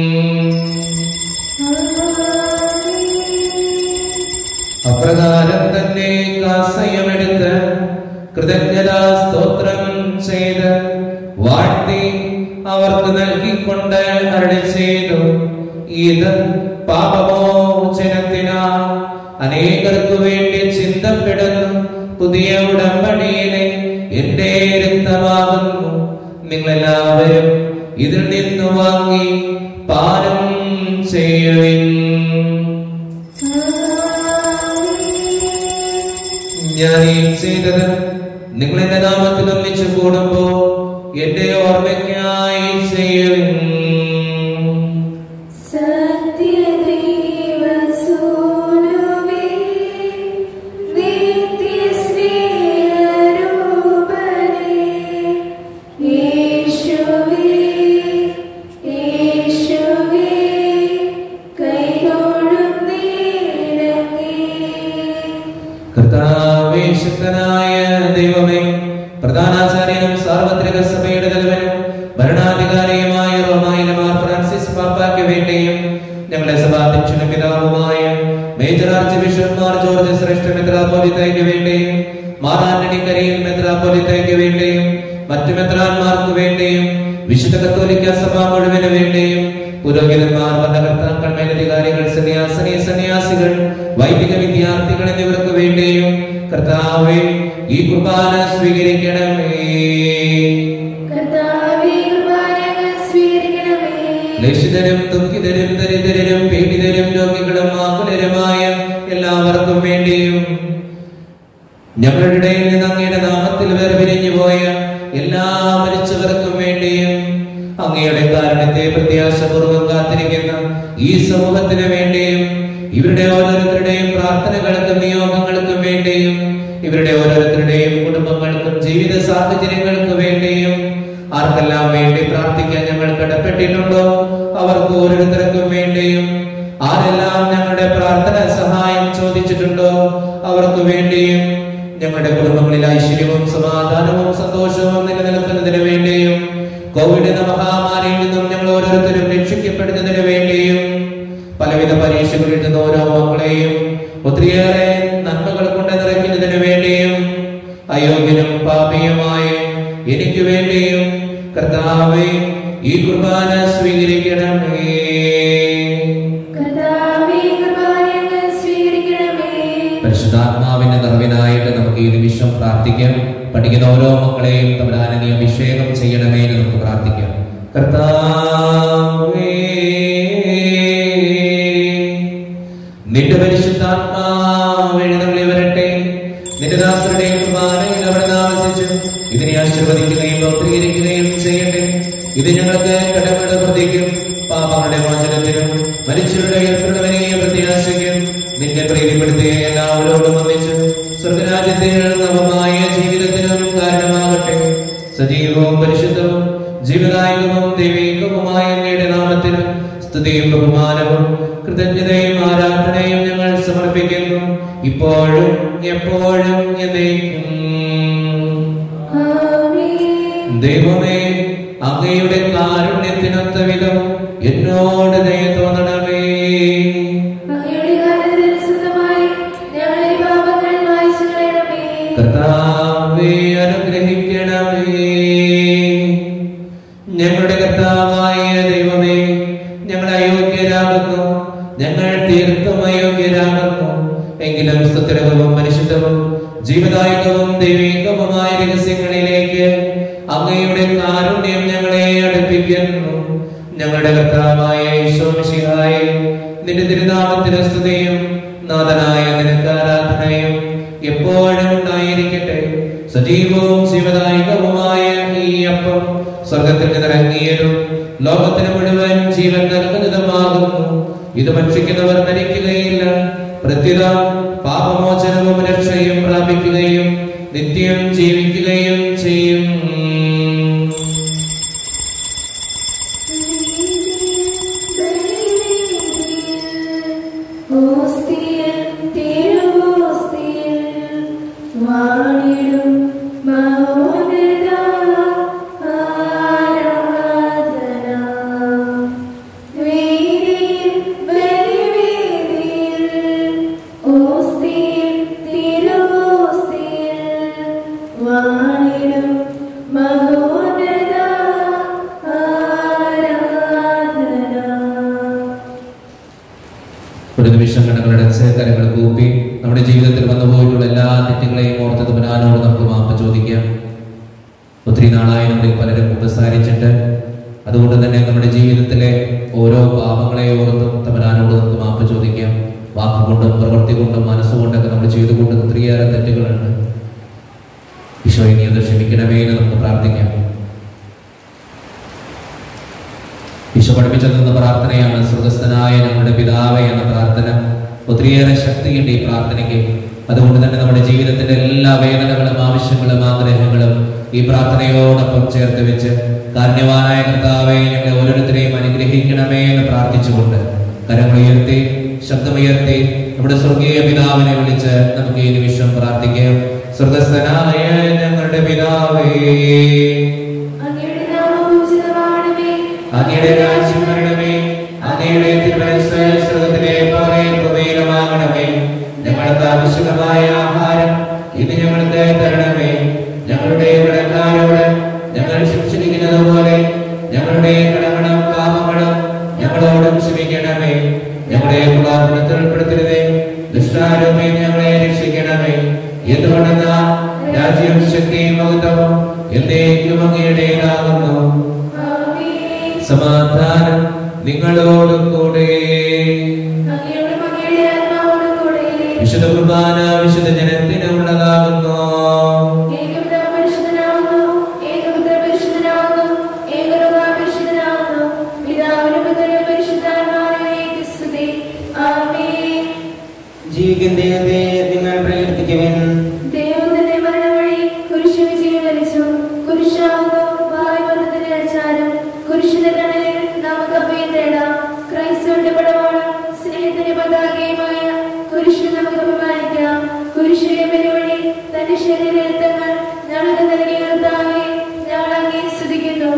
അപ്രകാരം തന്നെ കാസയമെടുത്ത് കൃതജ്ഞതാ സ്തോത്രം ചെയ്ത് വാഴ്ത്തി അവർക്ക് നൽകിക്കൊണ്ട് അരുളി ചെയ്തു ഇത് പാപമോചനത്തിനാ അനേകർക്ക് വേണ്ടി ചിന്തപ്പെടുന്നു പുതിയ ഉടമ്പടിയിലെ എന്റെ രക്തമാകുന്നു നിങ്ങളെല്ലാവരും ഇതിൽ നിന്ന് വാങ്ങി പാനം ചെയ്യുവിൻ ഞാൻ ഈ ചെയ്തത് നിങ്ങൾ എന്റെ നാമത്തിൽ ഒന്നിച്ചു കൂടുമ്പോ എന്റെ ഓർമ്മയ്ക്കായി ചെയ്യുവിൻ സത്യദേവസുതനേ കർത്താവേ ശക്തനായ ദൈവമേ പ്രധാനാചാര്യനും സാർവത്രിക സഭയുടെ തലവനും ഭരണാധികാരിയുമായ റോമായിലെ മാർ ഫ്രാൻസിസ് പാപ്പായ്ക്ക് വേണ്ടിയും ഞങ്ങളുടെ സഭാധ്യക്ഷനും പിതാവുമായ major archbishop Mar George ശ്രേഷ്ഠ മെത്രാപോലിത്തയ്ക്ക് വേണ്ടിയും മാർ ആന്റണി കരിയിൽ മെത്രാപോലിത്തയ്ക്ക് വേണ്ടിയും മറ്റു മെത്രാന്മാർക്ക് വേണ്ടിയും വിശുദ്ധ കത്തോലിക്ക സഭ മുഴുവന് വേണ്ടിയും പുരോഹിതന്മാർ ഭരണകർത്താക്കൾ മേലധികാരികൾ സന്യാസിനി സന്യാസികൾ വൈദിക വിദ്യാർത്ഥികൾ എന്നിവർക്ക് വേണ്ടിയും കർത്താവെ ഈ കുർബാന സ്വീകരിക്കണമേ കർത്താവേ കൃപാനങ്ങൾ സ്വീകരിക്കണമേ ലക്ഷിതരും ദുഃഖിതരും ദരിദ്രരും പീഡിതരും രോഗികളും ആകുലരുമായ എല്ലാവർക്കും വേണ്ടിയും ഞങ്ങളുടെ ഇടയിൽ നിന്ന് അങ്ങയുടെ നാമത്തിൽ വേർപിരിഞ്ഞു പോയ എല്ലാ മരിച്ചവർക്കും വേണ്ടിയും അങ്ങയുടെ കാരണത്തെ പ്രത്യാശപൂർവ്വം കാത്തിരിക്കുന്ന ഈ സമൂഹത്തിന് വേണ്ടിയും ഇവരുടെ ഓരോരുത്തരുടെയും പ്രാർത്ഥനകൾക്കും നിയോഗങ്ങൾക്കും വേണ്ടിയും ഇവരുടെ ഓരോരുത്തരുടെയും കുടുംബങ്ങൾക്കും ജീവിത സാഹചര്യങ്ങൾക്ക് വേണ്ടിയും ആർക്കെല്ലാം വേണ്ടി പ്രാർത്ഥിക്കാൻ ഞങ്ങൾ കടപ്പെട്ടിട്ടുണ്ടോ അവർക്ക് ഓരോരുത്തർക്കും വേണ്ടിയും ആരെല്ലാം ഞങ്ങളുടെ പ്രാർത്ഥന സഹായം ചോദിച്ചിട്ടുണ്ടോ അവർക്ക് വേണ്ടിയും ഞങ്ങളുടെ കുടുംബങ്ങളിൽ ഐശ്വര്യവും സമാധാനവും സന്തോഷവും നിലനിൽക്കുന്നതിന് വേണ്ടിയും കോവിഡ് എന്ന മഹാമാരിയിൽ നിന്നും ഞങ്ങൾ ഓരോരുത്തരും രക്ഷിക്കപ്പെടുന്നതിന് വേണ്ടിയും പലവിധ പരീക്ഷകളിൽ നിന്ന് ഓരോ മക്കളെയും ഒത്തിരിയേറെ നന്മകൾ കൊണ്ട് നിറയ്ക്കുന്നതിന് വേണ്ടിയും അയോഗ്യനും പാപിയുമായ എനിക്ക് വേണ്ടിയും കർത്താവെ ഈ കുർബാന സ്വീകരിക്കണമേ കർത്താവേ കൃപാനങ്ങൾ സ്വീകരിക്കണമേ പരിശുദ്ധാത്മാവിന്റെ നിറവിനായിട്ട് നമുക്ക് ഈ നിമിഷം പ്രാർത്ഥിക്കാം പഠിക്കുന്ന ഓരോ മക്കളെയും തമ്പുരാനെ നീ അഭിഷേകം ചെയ്യണമേ എന്ന് നമുക്ക് പ്രാർത്ഥിക്കാം കർത്താവേ നിന്റെ പരിശുദ്ധാത്മാവ് എഴുന്നള്ളി വരട്ടെ നിന്റെ ദാസരുടെയും കുർബാനയിൽ അവിടെ താമസിച്ച് ഇതിനെ ആശീർവദിക്കുകയും പൗത്രീകരിക്കുകയും ചെയ്യട്ടെ ഇത് ഞങ്ങൾക്ക് കടമയുടെ പ്രതിക്കും പാപങ്ങളുടെ മോചനത്തിനും മനുഷ്യരുടെ ഏർപ്പെടുന്നവനെയും പ്രത്യാശയ്ക്കും നിന്നെ പ്രീതിപ്പെടുത്തിയ എല്ലാവരോടും ഒന്നിച്ച് സ്വർഗരാജ്യത്തെ നവമായ ജീവിതത്തിനും കാരണമാകട്ടെ സജീവവും പരിശുദ്ധവും ജീവദായകവും ദൈവികവുമായ അങ്ങയുടെ നാമത്തിന് സ്തുതിയും ബഹുമാനവും കൃതജ്ഞതയും ആരാധനയും ഞങ്ങൾ സമർപ്പിക്കുന്നു ഇപ്പോഴും എപ്പോഴും എന്നേക്കും ആമേൻ ദൈവമേ അങ്ങയുടെ കാരുണ്യത്തിനൊത്ത വിധം എന്നോട് ദയ തോന്നണമേ അങ്ങയുടെ കാലത്തിന് സ്വന്തമായി ഞങ്ങളെ പാപങ്ങൾ മായ്ച്ചു കളയണമേ കർത്താവേ അനുഗ്രഹിക്കണമേ ഞങ്ങളുടെ കർത്താവായ ദൈവമേ ഞങ്ങൾ അയോഗ്യരാകുന്നു ഞങ്ങൾ തീർത്തും അയോഗ്യരാകുന്നു എങ്കിലും സ്തുതിരകവും പരിശുദ്ധവും ജീവദായകവും ദൈവികവുമായ രഹസ്യങ്ങളിലേക്ക് അങ്ങയുടെ കാരുണ്യം ഞങ്ങളെ അടുപ്പിക്കുന്നു ഞങ്ങളുടെ കർത്താവായ ഈശോമിശിഹായെ നിന്റെ തിരുനാമത്തിന് സ്തുതിയും നാഥനായ നിനക്ക് ആരാധനയും എപ്പോഴും ഉണ്ടായിരിക്കട്ടെ സജീവവും ജീവദായകവുമായ ഈ അപ്പം സ്വർഗത്തിൽ നിന്നിറങ്ങിയതും ലോകത്തിന് മുഴുവൻ ജീവൻ നൽകുന്നതുമാകുന്നു ഇത് ഭക്ഷിക്കുന്നവർ മരിക്കുകയില്ല പ്രത്യുത പാപമോചനവും രക്ഷയും പ്രാപിക്കുകയും നിത്യം ജീവിക്കുകയും ചെയ്യും ഓസ്തിയൻ തിരുവോസ്തിയൻ വാണിടും മൗനത ആരാധന വേദിയിൽ ബലിവേദിയിൽ ഓസ്തിയൻ തിരുവോസ്തിയൻ വാണിടും മഹോന്നത ആരാധന ഒരു നിമിഷം കണ്ണുകളടച്ച് കരങ്ങൾ കൂപ്പി നമ്മുടെ ജീവിതത്തിൽ വന്നുപോയിട്ടുള്ള എല്ലാ തെറ്റുകളെയും ഓർത്ത് തമ്പുരാനോട് നമുക്ക് മാപ്പ് ചോദിക്കാം ഒത്തിരി നാളായി നമ്മളിൽ പലരും ഉപസാരിച്ചിട്ട് അതുകൊണ്ട് തന്നെ നമ്മുടെ ജീവിതത്തിലെ ഓരോ പാപങ്ങളെ ഓർത്തും തമ്പുരാനോട് നമുക്ക് മാപ്പ് ചോദിക്കാം വാക്കുകൊണ്ടും പ്രവൃത്തി കൊണ്ടും മനസ്സുകൊണ്ടൊക്കെ നമ്മൾ ചെയ്തുകൊണ്ട് ഒത്തിരിയേറെ തെറ്റുകളുണ്ട് ഈശോയെ നീ അത് ക്ഷമിക്കണമേ എന്ന് നമുക്ക് പ്രാർത്ഥിക്കാം ഈശോ പഠിപ്പിച്ചു തന്ന പ്രാർത്ഥനയാണ് സ്വർഗസ്ഥനായ നമ്മുടെ പിതാവേ എന്ന പ്രാർത്ഥന ഒത്തിരിയേറെ ശക്തിയുണ്ട് ഈ പ്രാർത്ഥനയ്ക്ക് അതുകൊണ്ട് തന്നെ നമ്മുടെ ജീവിതത്തിന്റെ എല്ലാ വേദനകളും ആവശ്യങ്ങളും ആഗ്രഹങ്ങളും ഈ പ്രാർത്ഥനയോടൊപ്പം ചേർത്ത് വെച്ച് കാരുണ്യവാനായ കർത്താവെ ഞങ്ങളെ ഓരോരുത്തരെയും അനുഗ്രഹിക്കണമേ എന്ന് പ്രാർത്ഥിച്ചുകൊണ്ട് കരങ്ങളുയർത്തി ശബ്ദമുയർത്തി നമ്മുടെ സ്വർഗീയ പിതാവിനെ വിളിച്ച് നമുക്ക് ഈ നിമിഷം പ്രാർത്ഥിക്കാം സ്വർഗസ്ഥനായ ഞങ്ങളുടെ പിതാവേ അങ്ങയുടെ നാമം പൂജിതമാണമേ അങ്ങയുടെ രാജ്യം വരണമേ അങ്ങയുടെ തിരുമനസ് സ്വർഗത്തിലെ പോലെ പ്രമേയമാകണമേ ഞങ്ങൾക്ക് ആവശ്യമായ ആഹാരം ഇത് ഞങ്ങൾക്ക് തരണമേ ഞങ്ങളുടെ കടക്കാരോട് ഞങ്ങൾ ശിക്ഷിക്കുന്നത് പോലെ ഞങ്ങളുടെ കടങ്ങളും പാപങ്ങളും ഞങ്ങളോടും ക്ഷമിക്കണമേ ഞങ്ങളുടെ പ്രലാപനത്തിൽ ഉൾപ്പെടുത്തരുതേ ദുഷ്ടാരൂപേ ഞങ്ങളെ രക്ഷിക്കണമേ എന്തുകൊണ്ടെന്നാൽ രാജ്യവും ശക്തിയും മഹത്വവും എന്നേക്കും അങ്ങയുടേതാകുന്നു ആമേൻ സമാധാനം നിങ്ങളോടും കൂടെ അങ്ങയുടെ മകയുടെ ആത്മാവോടും കൂടെ വിശുദ്ധ കുർബാന വിശുദ്ധ ജനത്തിന് ഉള്ളതാകുന്നു ഏകപിതാ പരിശുദ്ധനാകുന്നു ഏകപുത്ര പരിശുദ്ധനാകുന്നു ഏകലോക പരിശുദ്ധനാകുന്നു പിതാവിനും പുത്രനും പരിശുദ്ധാത്മാവിനേക്ക് സ്തുതി ആമേൻ ജീവിക്കുന്ന ദൈവത്തെ നിങ്ങൾ പ്രകീർത്തിക്കുവിൻ ദൈവം തന്നെ മരണം വഴി കുരിശ് വിജയം വരിച്ചു കുരിശാകുന്നു ഭാവിബന്ധത്തിന്റെ ആചാരം കുരിശിന്റെ തണലിൽ നമുക്ക് അഭയം തേടാം ക്രൈസ്തവന്റെ പടമാണ് സ്നേഹത്തിന്റെ പതാകയുമായ കുരിശിനെ നമുക്ക് അഭിമാനിക്കാം കുരിശിനെ വെല്ലുവിളി തന്റെ ശരീരത്തങ്ങൾ ഞങ്ങൾക്ക് നൽകിയ കർത്താവേ ഞങ്ങൾ അങ്ങേ സ്തുതിക്കുന്നു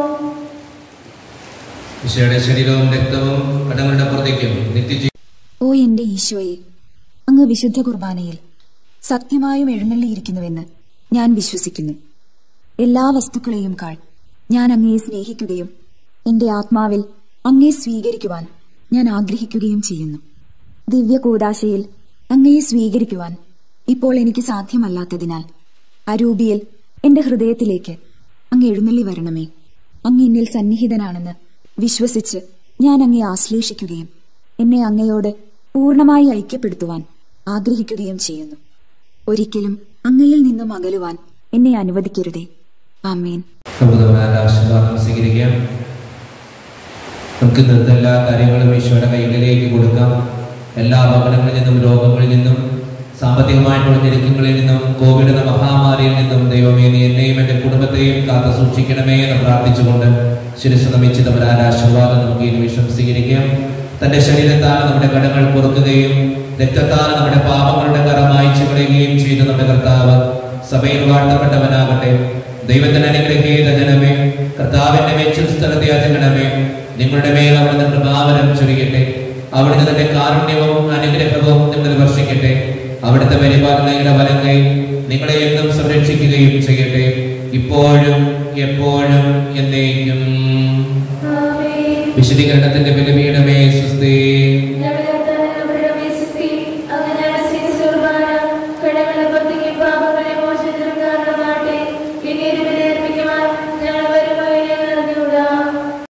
ഈശോയുടെ ശരീരവും രക്തവും കടങ്ങളുടെ പുറത്തേക്കും നിത്യജീ ഓ എന്റെ ഈശോയെ അങ്ങ് വിശുദ്ധ കുർബാനയിൽ സത്യമായും എഴുന്നള്ളിയിരിക്കുന്നുവെന്ന് ഞാൻ വിശ്വസിക്കുന്നു എല്ലാ വസ്തുക്കളെയും കാൾ ഞാൻ അങ്ങയെ സ്നേഹിക്കുകയും എന്റെ ആത്മാവിൽ അങ്ങയെ സ്വീകരിക്കുവാൻ ഞാൻ ആഗ്രഹിക്കുകയും ചെയ്യുന്നു ദിവ്യ കൂദാശയിൽ അങ്ങയെ സ്വീകരിക്കുവാൻ ഇപ്പോൾ എനിക്ക് സാധ്യമല്ലാത്തതിനാൽ അരൂപിയിൽ എന്റെ ഹൃദയത്തിലേക്ക് അങ്ങ് എഴുന്നള്ളി വരണമേ അങ്ങ് എന്നിൽ സന്നിഹിതനാണെന്ന് വിശ്വസിച്ച് ഞാൻ അങ്ങയെ ആശ്ലേഷിക്കുകയും എന്നെ അങ്ങയോട് പൂർണ്ണമായി ഐക്യപ്പെടുത്തുവാൻ ആഗ്രഹിക്കുകയും ചെയ്യുന്നു ഒരിക്കലും അങ്ങയിൽ നിന്നും അകലുവാൻ എന്നെ അനുവദിക്കരുതേ ആമേൻ നമുക്ക് നമ്മുടെ ആശീർവാദം സ്വീകരിക്കാം നമുക്ക് ഇന്നത്തെ എല്ലാ കാര്യങ്ങളും ഈശോയുടെ കൈകളിലേക്ക് കൊടുക്കാം എല്ലാ അപകടങ്ങളിൽ നിന്നും രോഗങ്ങളിൽ നിന്നും സാമ്പത്തികമായിട്ടുള്ള ഞെരുക്കങ്ങളിൽ നിന്നും കോവിഡ് എന്ന മഹാമാരിയിൽ നിന്നും ദൈവമേ നീ എന്നെയും എൻ്റെ കുടുംബത്തെയും കാത്തു സൂക്ഷിക്കണമേ എന്ന് പ്രാർത്ഥിച്ചുകൊണ്ട് ശിരസ് നമിച്ച് നമ്മുടെ ആശീർവാദം നമുക്ക് ഈ നിമിഷം സ്വീകരിക്കാം തന്റെ ശരീരത്താൽ നമ്മുടെ കടങ്ങൾ പൊറുക്കുകയും രക്തത്താൽ നമ്മുടെ പാപങ്ങളുടെ കറ മായ്ച്ചു കളയുകയും ചെയ്ത നമ്മുടെ കർത്താവ് സഭയിൽ വാഴ്ത്തപ്പെട്ടവനാകട്ടെ ദൈവത്തിന് അനുഗ്രഹീത ജനമേ കർത്താവിന്റെ മെച്ചും സ്ഥലത്തെ അജഗണമേ നിങ്ങളുടെ മേൽ അവിടുന്ന് കൃപാവരം ചൊരിയട്ടെ അവിടുന്ന് തന്റെ കാരുണ്യവും അനുഗ്രഹവും നിങ്ങളിൽ വർഷിക്കട്ടെ അവിടുത്തെ പരിപാലനയുടെ വലങ്ങை നിങ്ങളെ എന്നും സംരക്ഷിക്കുകയും ചെയ്യട്ടെ ഇപ്പോഴും എപ്പോഴും എന്നേക്കും ആമേൻ വിശദീകരണത്തിന്റെ ബലിപീഠമേ സുസ്ഥേ